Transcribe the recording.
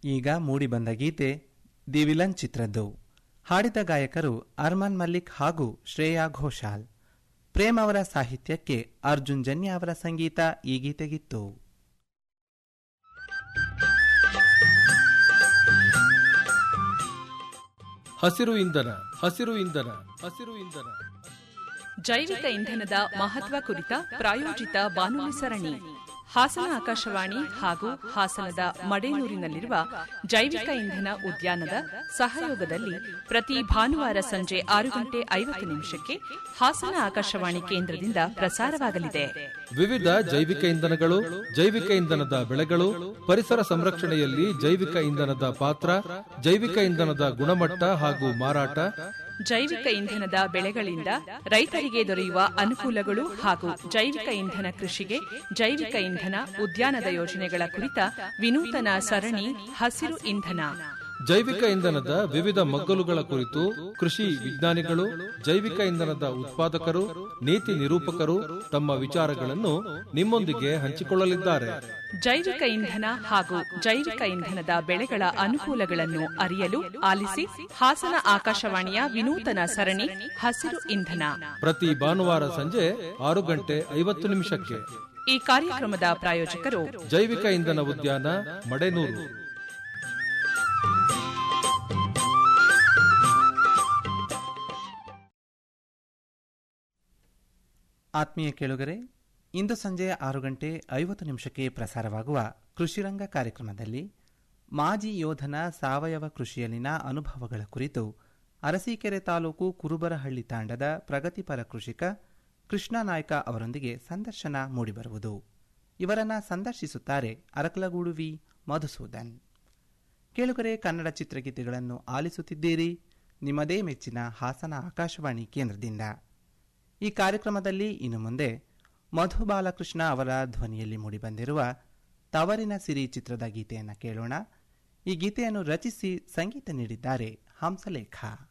ಈಗ ಮೂಡಿಬಂದ ಗೀತೆ the villain ಚಿತ್ರದ್ದು ಹಾಡಿದ ಗಾಯಕರು ಅರ್ಮಾನ್ ಮಲ್ಲಿಕ್ ಹಾಗೂ ಶ್ರೇಯಾ ಘೋಷಾಲ್ ಪ್ರೇಮ್ ಅವರ ಸಾಹಿತ್ಯಕ್ಕೆ ಅರ್ಜುನ್ ಜನ್ಯ ಅವರ ಸಂಗೀತ ಈ ಗೀತೆಗಿತ್ತು ಹಸಿರು ಇಂಧನ ಹಸಿರು ಇಂಧನ ಹಸಿರು ಇಂಧನ ಜೈವಿಕ ಇಂಧನದ ಮಹತ್ವ ಕುರಿತ ಪ್ರಾಯೋಜಿತ ಬಾನುಲಿ ಸರಣಿ ಹಾಸನ ಆಕಾಶವಾಣಿ ಹಾಗೂ ಹಾಸನದ ಮಡೇನೂರಿನಲ್ಲಿರುವ ಜೈವಿಕ ಇಂಧನ ಉದ್ಯಾನದ ಸಹಯೋಗದಲ್ಲಿ ಪ್ರತಿ ಭಾನುವಾರ ಸಂಜೆ ಆರು ಗಂಟೆ ಐವತ್ತು ನಿಮಿಷಕ್ಕೆ ಹಾಸನ ಆಕಾಶವಾಣಿ ಕೇಂದ್ರದಿಂದ ಪ್ರಸಾರವಾಗಲಿದೆ ವಿವಿಧ ಜೈವಿಕ ಇಂಧನಗಳು ಜೈವಿಕ ಇಂಧನದ ಬೆಳೆಗಳು ಪರಿಸರ ಸಂರಕ್ಷಣೆಯಲ್ಲಿ ಜೈವಿಕ ಇಂಧನದ ಪಾತ್ರ ಜೈವಿಕ ಇಂಧನದ ಗುಣಮಟ್ಟ ಹಾಗೂ ಮಾರಾಟ ಜೈವಿಕ ಇಂಧನದ ಬೆಳೆಗಳಿಂದ ರೈತರಿಗೆ ದೊರೆಯುವ ಅನುಕೂಲಗಳು ಹಾಗೂ ಜೈವಿಕ ಇಂಧನ ಕೃಷಿಗೆ ಜೈವಿಕ ಇಂಧನ ಉದ್ಯಾನದ ಯೋಜನೆಗಳ ಕುರಿತ ವಿನೂತನ ಸರಣಿ ಹಸಿರು ಇಂಧನ ಜೈವಿಕ ಇಂಧನದ ವಿವಿಧ ಮಗ್ಗಲುಗಳ ಕುರಿತು ಕೃಷಿ ವಿಜ್ಞಾನಿಗಳು ಜೈವಿಕ ಇಂಧನದ ಉತ್ಪಾದಕರು ನೀತಿ ನಿರೂಪಕರು ತಮ್ಮ ವಿಚಾರಗಳನ್ನು ನಿಮ್ಮೊಂದಿಗೆ ಹಂಚಿಕೊಳ್ಳಲಿದ್ದಾರೆ ಜೈವಿಕ ಇಂಧನ ಹಾಗೂ ಜೈವಿಕ ಇಂಧನದ ಬೆಳೆಗಳ ಅನುಕೂಲಗಳನ್ನು ಅರಿಯಲು ಆಲಿಸಿ ಹಾಸನ ಆಕಾಶವಾಣಿಯ ವಿನೂತನ ಸರಣಿ ಹಸಿರು ಇಂಧನ ಪ್ರತಿ ಭಾನುವಾರ ಸಂಜೆ ಆರು ಗಂಟೆ ಐವತ್ತು ನಿಮಿಷಕ್ಕೆ ಈ ಕಾರ್ಯಕ್ರಮದ ಪ್ರಾಯೋಜಕರು ಜೈವಿಕ ಇಂಧನ ಉದ್ಯಾನ ಮಡೆನೂರು ಆತ್ಮೀಯ ಕೇಳುಗರೆ ಇಂದು ಸಂಜೆ ಆರು ಗಂಟೆ ಐವತ್ತು ನಿಮಿಷಕ್ಕೆ ಪ್ರಸಾರವಾಗುವ ಕೃಷಿರಂಗ ಕಾರ್ಯಕ್ರಮದಲ್ಲಿ ಮಾಜಿ ಯೋಧನ ಸಾವಯವ ಕೃಷಿಯಲ್ಲಿನ ಅನುಭವಗಳ ಕುರಿತು ಅರಸೀಕೆರೆ ತಾಲೂಕು ಕುರುಬರಹಳ್ಳಿ ತಾಂಡದ ಪ್ರಗತಿಪರ ಕೃಷಿಕ ಕೃಷ್ಣ ನಾಯ್ಕ ಅವರೊಂದಿಗೆ ಸಂದರ್ಶನ ಮೂಡಿಬರುವುದು ಇವರನ್ನ ಸಂದರ್ಶಿಸುತ್ತಾರೆ ಅರಕಲಗೂಡು ವಿ ಮಧುಸೂದನ್ ಕೇಳುಗರೆ ಕನ್ನಡ ಚಿತ್ರಗೀತೆಗಳನ್ನು ಆಲಿಸುತ್ತಿದ್ದೀರಿ ನಿಮ್ಮದೇ ಮೆಚ್ಚಿನ ಹಾಸನ ಆಕಾಶವಾಣಿ ಕೇಂದ್ರದಿಂದ ಈ ಕಾರ್ಯಕ್ರಮದಲ್ಲಿ ಇನ್ನು ಮುಂದೆ ಮಧು ಬಾಲಕೃಷ್ಣ ಅವರ ಧ್ವನಿಯಲ್ಲಿ ಮೂಡಿಬಂದಿರುವ ತವರಿನ ಸಿರಿ ಚಿತ್ರದ ಗೀತೆಯನ್ನು ಕೇಳೋಣ ಈ ಗೀತೆಯನ್ನು ರಚಿಸಿ ಸಂಗೀತ ನೀಡಿದ್ದಾರೆ ಹಂಸಲೇಖ